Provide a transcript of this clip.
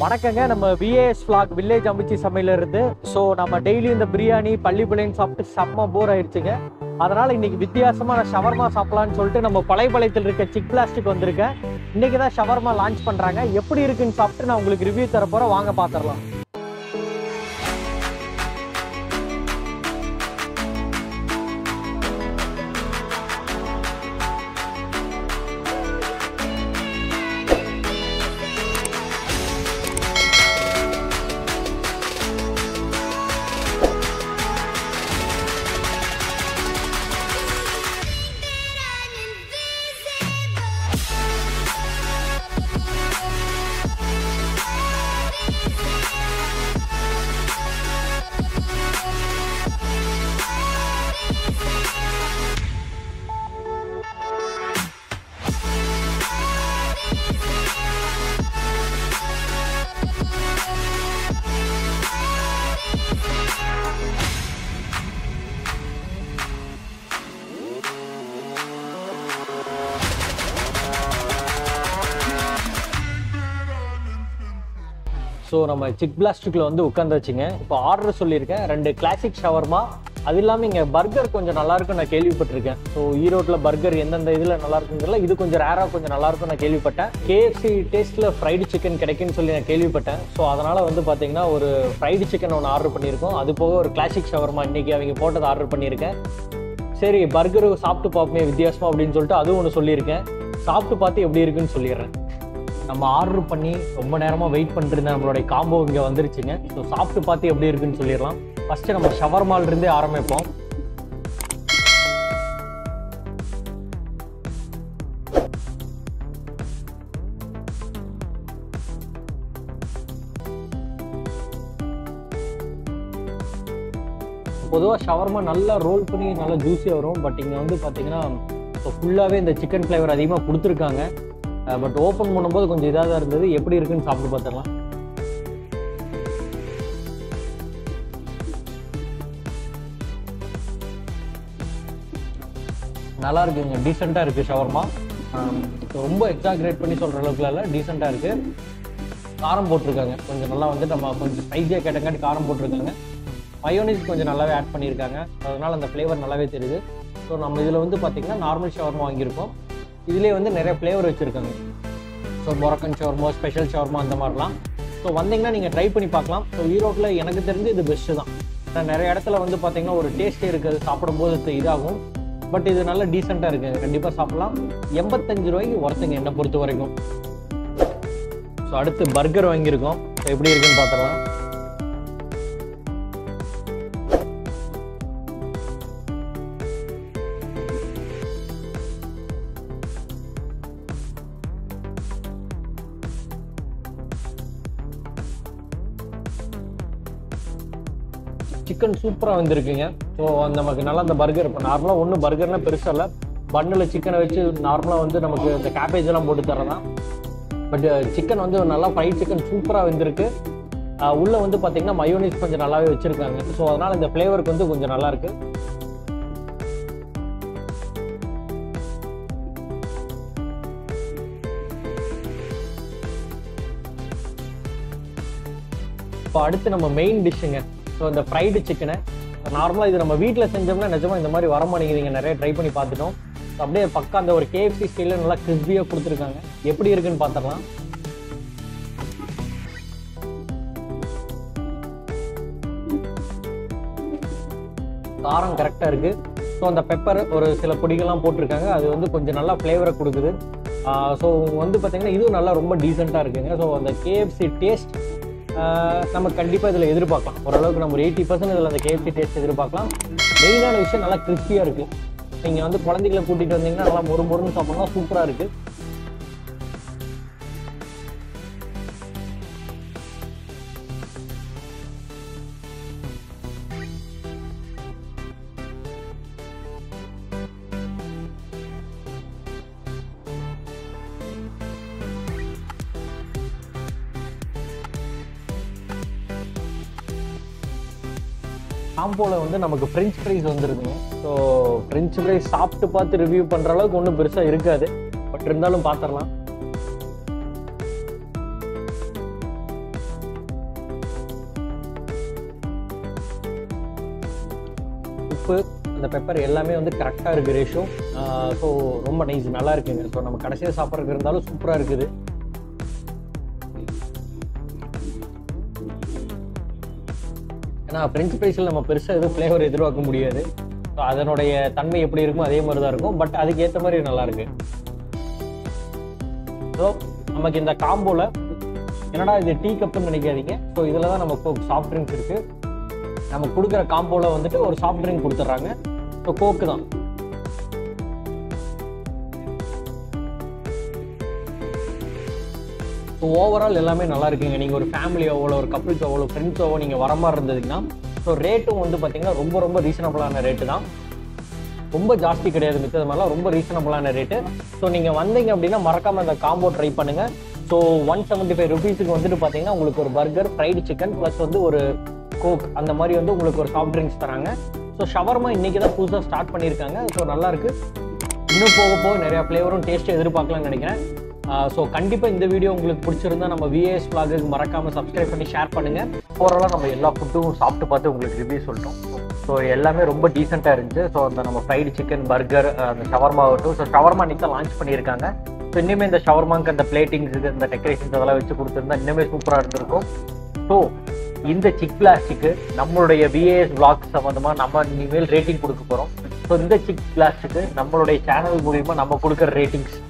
வணக்கங்க நம்ம VAS flag village அமைச்சி சமையல இருந்து ஸோ நம்ம டெய்லி இந்த பிரியாணி பள்ளி பிள்ளைன்னு சாப்பிட்டு செம்ம போர் ஆயிடுச்சுங்க அதனால இன்னைக்கு வித்தியாசமா நான் ஷவர்மா சாப்பிடலாம்னு சொல்லிட்டு நம்ம பழையபாளையத்தில் இருக்க சிக் பிளாஸ்டிக் வந்திருக்கேன் இன்னைக்கு தான் ஷவர்மா லான்ச் பண்றாங்க எப்படி இருக்குன்னு சாப்பிட்டு நான் உங்களுக்கு ரிவ்யூ தர போறேன் வாங்க பாத்திரலாம் ஸோ நம்ம சிக் பிளாஸ்டிக்கில் வந்து உட்காந்தாச்சுங்க இப்போ ஆர்டர் சொல்லியிருக்கேன் ரெண்டு கிளாசிக் ஷவர்மா அது இல்லாமல் இங்கே பர்கர் கொஞ்சம் நல்லா இருக்கும் நான் கேள்விப்பட்டிருக்கேன் ஸோ ஈரோட்டில் பர்கர் எந்தெந்த இதில் நல்லா இருக்குங்கிறல இது கொஞ்சம் ரேராக கொஞ்சம் நல்லா இருக்கும் நான் கேள்விப்பட்டேன் கேஎஃப்சி டேஸ்ட்டில் ஃப்ரைடு சிக்கன் கிடைக்குன்னு சொல்லி நான் கேள்விப்பட்டேன் ஸோ அதனால் வந்து பார்த்தீங்கன்னா ஒரு ஃப்ரைடு சிக்கன் ஒன்று ஆர்டர் பண்ணியிருக்கோம் அது போக ஒரு கிளாசிக் ஷவர்மா இன்னைக்கு அவங்க போட்டதை ஆர்டர் பண்ணியிருக்கேன் சரி பர்கர் சாப்பிட்டு பார்ப்போமே வித்தியாசமா அப்படின்னு சொல்லிட்டு அதுவும் ஒன்று சொல்லியிருக்கேன் சாப்பிட்டு பார்த்து எப்படி இருக்குன்னு சொல்லிடுறேன் நம்ம ஆர்டர் பண்ணி ரொம்ப நேரமாக வெயிட் பண்ணிட்டு இருந்த நம்மளுடைய காம்போ இங்கே வந்துருச்சுங்க ஸோ சாப்பிட்டு பார்த்து எப்படி இருக்குன்னு சொல்லிடலாம் ஃபஸ்ட்டு நம்ம ஷவர்மால் இருந்தே ஆரம்பிப்போம் பொதுவாக ஷவர்மா நல்லா ரோல் பண்ணி நல்லா ஜூஸியாக வரும் பட் இங்கே வந்து பார்த்தீங்கன்னா இப்போ ஃபுல்லாகவே இந்த சிக்கன் ஃப்ளேவர் அதிகமாக கொடுத்துருக்காங்க பட் ஓப்பன் பண்ணும்போது கொஞ்சம் இதாக தான் இருந்தது எப்படி இருக்குன்னு சாப்பிட்டு பார்த்துடலாம் நல்லா இருக்குங்க டீசெண்டாக இருக்குது ஷவர்மா ரொம்ப எக்ஸாக்ரேட் பண்ணி சொல்கிற அளவுக்குலாம் இல்லை டீசெண்டாக இருக்குது காரம் போட்டிருக்காங்க கொஞ்சம் நல்லா வந்து நம்ம கொஞ்சம் ஸ்பைஸியாக கேட்டங்காட்டி காரம் போட்டிருக்காங்க மயோனைஸ் கொஞ்சம் நல்லாவே ஆட் பண்ணியிருக்காங்க அதனால் அந்த ஃப்ளேவர் நல்லாவே தெரியுது ஸோ நம்ம இதில் வந்து பார்த்திங்கன்னா நார்மல் ஷவர்மா வாங்கியிருக்கோம் இதுலேயே வந்து நிறைய ஃப்ளேவர் வச்சுருக்காங்க so Moroccan shawarma special shawarma அந்த மாதிரிலாம் ஸோ வந்தீங்கன்னா நீங்கள் ட்ரை பண்ணி பார்க்கலாம் ஸோ ஈரோட்டில் எனக்கு தெரிஞ்சு இது பெஸ்ட்டு தான் ஏன்னா நிறைய இடத்துல வந்து பார்த்தீங்கன்னா ஒரு டேஸ்ட்டே இருக்குது சாப்பிடும்போது இது இதாகும் பட் இது நல்ல டீசெண்டாக இருக்குது கண்டிப்பாக சாப்பிடலாம் எண்பத்தஞ்சு ரூபாய்க்கு ஒருத்தங்க என்னை பொறுத்த வரைக்கும் ஸோ அடுத்து பர்கர் வாங்கியிருக்கோம் ஸோ எப்படி இருக்குன்னு பார்த்துடலாம் சிக்கன் சூப்பராக வந்திருக்குங்க ஸோ நமக்கு நல்லா அந்த பர்கர் இப்போ நார்மலாக ஒன்றும் பர்கர்லாம் பெருசாக இல்லை பன்னில் சிக்கனை வச்சு நார்மலாக வந்து நமக்கு இந்த கேபேஜ் எல்லாம் போட்டு தரதான் பட் சிக்கன் வந்து நல்லா ஃப்ரைட் சிக்கன் சூப்பராக வந்திருக்கு ஆஹ் உள்ள வந்து பார்த்தீங்கன்னா மயோனைஸ் கொஞ்சம் நல்லாவே வச்சிருக்காங்க ஸோ அதனால இந்த ஃப்ளேவருக்கு வந்து கொஞ்சம் நல்லா இருக்கு இப்போ அடுத்து நம்ம மெயின் டிஷ்ஷுங்க ஸோ இந்த ஃப்ரைடு சிக்கனை நார்மலாக இது நம்ம வீட்டில் செஞ்சோம்னா நிஜமா இந்த மாதிரி வர மாட்டேங்குதுங்க நிறைய ட்ரை பண்ணி பார்த்துட்டோம் So அப்படியே பக்கம் அந்த ஒரு கேஎஃப்சி ஸ்டைலில் நல்லா கிறிஸ்பியாக கொடுத்துருக்காங்க எப்படி இருக்குன்னு பார்த்துடலாம் காரம் கரெக்டாக இருக்குது ஸோ அந்த பெப்பர் ஒரு சில பொடிகள்லாம் போட்டிருக்காங்க அது வந்து கொஞ்சம் நல்லா ஃப்ளேவரை கொடுக்குது ஸோ வந்து பார்த்தீங்கன்னா இதுவும் நல்லா ரொம்ப டீசெண்டாக இருக்குங்க ஸோ அந்த கேஎஃப்சி டேஸ்ட் நம்ம கண்டிப்பாக இதில் எதிர்பார்க்கலாம் ஓரளவுக்கு நம்ம ஒரு எயிட்டி பர்சன்ட் இதில் அந்த கேஎஃப்சி டேஸ்ட் எதிர்பார்க்கலாம் மெயினான விஷயம் நல்லா கிறிஸ்பியாக இருக்குது நீங்கள் வந்து குழந்தைகளை கூட்டிகிட்டு வந்தீங்கன்னா நல்லா மொறு மொறுன்னு சாப்பிட்லாம் சூப்பராக இருக்குது காம்போவில் வந்து நமக்கு ஃப்ரெஞ்ச் ஃப்ரைஸ் வந்துருக்குங்க ஸோ ஃப்ரெஞ்ச் ஃப்ரைஸ் சாப்பிட்டு பார்த்து ரிவ்யூ பண்ணுற அளவுக்கு ஒன்றும் பெருசாக இருக்காது பட் இருந்தாலும் பார்த்துடலாம் உப்பு அந்த பெப்பர் எல்லாமே வந்து கரெக்டாக இருக்குது ரேஷியோ ஸோ ரொம்ப நைஸ் நல்லா இருக்குங்க ஸோ நம்ம கடைசியாக சாப்பிட்றதுக்கு இருந்தாலும் சூப்பராக இருக்குது ஏன்னா ஃப்ரெஞ்ச் ஃப்ரைஸில் நம்ம பெருசாக எதுவும் ஃப்ளேவர் எதிர்பார்க்க முடியாது ஸோ அதனுடைய தன்மை எப்படி இருக்குமோ அதே மாதிரி தான் இருக்கும் பட் அதுக்கு ஏற்ற மாதிரி நல்லா இருக்கு ஸோ நமக்கு இந்த காம்போவில் என்னடா இது டீ கப்புன்னு நினைக்காதீங்க ஸோ இதில் தான் நமக்கு சாஃப்ட் ட்ரிங்க்ஸ் இருக்குது நம்ம கொடுக்குற காம்போவில் வந்துட்டு ஒரு சாஃப்ட் ட்ரிங்க் கொடுத்துட்றாங்க ஸோ கோக்கு தான் ஸோ ஓவரால் எல்லாமே நல்லா இருக்குங்க நீங்கள் ஒரு ஃபேமிலியோ இல்லை ஒரு கப்புள்ஸோ ஒரு ஃப்ரெண்ட்ஸோ நீங்கள் வர மாதிரி இருந்ததுன்னா ஸோ ரேட்டும் வந்து பார்த்தீங்கன்னா ரொம்ப ரொம்ப ரீசனபிளான ரேட்டு தான் ரொம்ப ஜாஸ்தி கிடையாது மித்தது மாதிரிலாம் ரொம்ப ரீசனபிளான ரேட்டு ஸோ நீங்கள் வந்தீங்க அப்படின்னா மறக்காமல் இந்த காம்போ ட்ரை பண்ணுங்கள் ஸோ ஒன் செவன்ட்டி ஃபைவ் ருபீஸுக்கு வந்துட்டு பார்த்தீங்கன்னா உங்களுக்கு ஒரு பர்கர் ஃப்ரைடு சிக்கன் ப்ளஸ் வந்து ஒரு கோக் அந்த மாதிரி வந்து உங்களுக்கு ஒரு சாஃப்ட் ட்ரிங்க்ஸ் தராங்க ஸோ ஷவர்மா இன்றைக்கி தான் புதுசாக ஸ்டார்ட் பண்ணியிருக்காங்க ஸோ நல்லா இருக்கு இன்னும் போக போக நிறையா ஃப்ளேவரும் டேஸ்ட்டு எதிர்பார்க்கலாம்னு நினைக்கிறேன் ஸோ கண்டிப்பாக இந்த வீடியோ உங்களுக்கு பிடிச்சிருந்தா நம்ம விஏஎஸ் vlog-க்கு மறக்காமல் சப்ஸ்கிரைப் பண்ணி ஷேர் பண்ணுங்கள் ஓவராலாக நம்ம எல்லா ஃபுட்டும் சாப்பிட்டு பார்த்து உங்களுக்கு ரிவ்யூ சொல்லிட்டோம் ஸோ எல்லாமே ரொம்ப டீசெண்டாக இருந்துச்சு ஸோ அந்த நம்ம ஃப்ரைடு சிக்கன் பர்கர் அந்த ஷவர்மா ஆகட்டும் ஸோ ஷவர்மா இன்னைக்கு தான் லான்ச் பண்ணியிருக்காங்க ஸோ இன்னுமே இந்த ஷவர்மாக்கு அந்த பிளேட்டிங்ஸுக்கு இந்த டெக்கரேஷன்ஸ் அதெல்லாம் வச்சு கொடுத்துருந்தா இன்னுமே சூப்பராக இருந்திருக்கும் ஸோ இந்த சிக் பிளாஸ்டிக்கு நம்மளுடைய விஏஎஸ் vlog சம்மந்தமாக நம்ம இனிமேல் ரேட்டிங் கொடுக்க போகிறோம் ஸோ இந்த சிக் பிளாஸ்டிக்கு நம்மளுடைய சேனல் மூலியமாக நம்ம கொடுக்குற ரேட்டிங்ஸ்